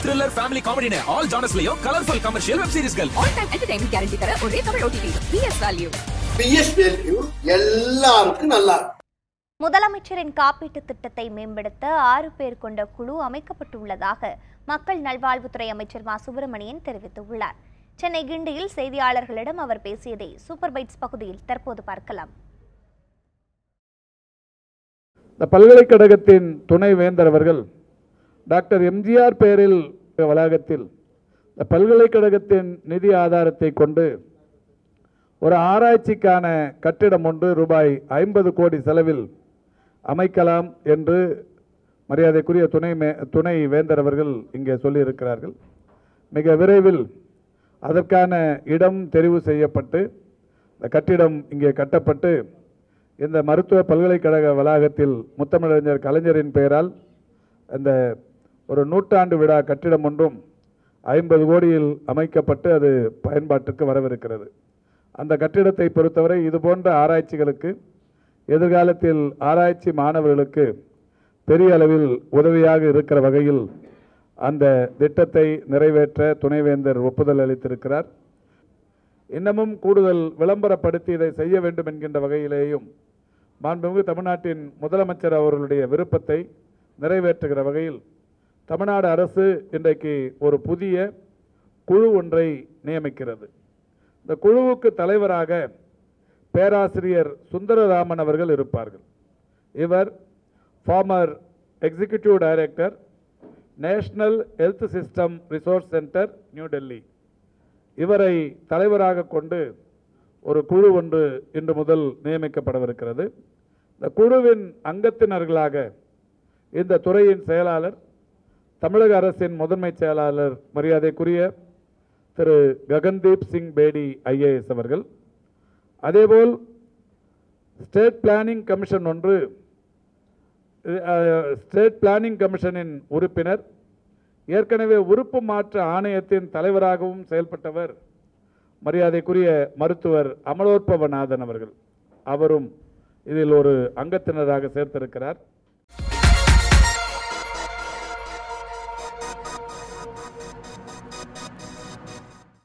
thriller family காமெடினு all ஜானர்ஸ்லயும் colourful commercial web சீரிஸ்கள் ஆல் டைம் என்டர்டைன்மெண்ட் கேரண்டி தர ஒரே Tamil OTT B S value B S value எல்லாருக்கும் நல்லா இருக்கும் முதலமைச்சரின் காப்பீட்டு திட்டத்தை மேம்படுத்த ஆறு பேர் கொண்ட குழு அமைக்கப்பட்டுள்ளதாக மக்கள் நல்வாழ்வுத்துறை அமைச்சர் மா சுப்பிரமணியன் தெரிவித்துள்ளார் சென்னை கிண்டியில் செய்தியாளர்களிடம் அவர் பேசியதை சூப்பர் பைட்ஸ் பகுதியில் தற்போது பார்க்கலாம் இந்த பல்கலைக்கழகத்தின் துணை வேந்தர் அவர்கள் டாக்டர் எம்ஜிஆர் பெயரில் வளாகத்தில் இந்த பல்கலைக்கழகத்தின் நிதி ஆதாரத்தை கொண்டு ஒரு ஆராய்ச்சிக்கான கட்டிடம் ஒன்று ரூபாய் ஐம்பது கோடி செலவில் அமைக்கலாம் என்று மரியாதைக்குரிய துணை மே துணை வேந்தர் அவர்கள் இங்கே சொல்லியிருக்கிறார்கள் மிக விரைவில் அதற்கான இடம் தெரிவு செய்யப்பட்டு இந்த கட்டிடம் இங்கே கட்டப்பட்டு இந்த மருத்துவ பல்கலைக்கழக வளாகத்தில் முத்தமிழறிஞர் கலைஞரின் பெயரால் அந்த ஒரு நூற்றாண்டு விழா கட்டிடம் ஒன்றும் ஐம்பது கோடியில் அமைக்கப்பட்டு அது பயன்பாட்டுக்கு வரவிருக்கிறது அந்த கட்டிடத்தை பொறுத்தவரை இது போன்ற ஆராய்ச்சிகளுக்கு எதிர்காலத்தில் ஆராய்ச்சி மாணவர்களுக்கு பெரிய அளவில் உதவியாக இருக்கிற வகையில் அந்த திட்டத்தை நிறைவேற்ற துணைவேந்தர் ஒப்புதல் அளித்திருக்கிறார் இன்னமும் கூடுதல் விளம்பரப்படுத்தி இதை செய்ய வேண்டும் என்கின்ற வகையிலேயும் மாண்புமிகு தமிழ்நாட்டின் முதலமைச்சர் அவர்களுடைய விருப்பத்தை நிறைவேற்றுகிற வகையில் தமிழ்நாடு அரசு இன்றைக்கு ஒரு புதிய குழு ஒன்றை நியமிக்கிறது இந்த குழுவுக்கு தலைவராக பேராசிரியர் சுந்தரராமன் அவர்கள் இருப்பார்கள் இவர் former executive director national health system resource centre New Delhi இவரை தலைவராக கொண்டு ஒரு குழு ஒன்று இன்று முதல் நியமிக்கப்படவிருக்கிறது இந்த குழுவின் அங்கத்தினர்களாக இந்த துறையின் செயலாளர் தமிழக அரசின் முதன்மை செயலாளர் மரியாதைக்குரிய திரு ககன்தீப் சிங் பேடி ஐஏஎஸ் அவர்கள் அதேபோல் ஸ்டேட் பிளானிங் கமிஷன் ஒன்று அஹ், ஸ்டேட் பிளானிங் கமிஷனின் உறுப்பினர் ஏற்கனவே உறுப்பு மாற்ற ஆணையத்தின் தலைவராகவும் செயல்பட்டவர் மரியாதைக்குரிய மருத்துவர் அமலோற்பவநாதன் அவர்கள் அவரும் இதில் ஒரு அங்கத்தினராக சேர்த்திருக்கிறார்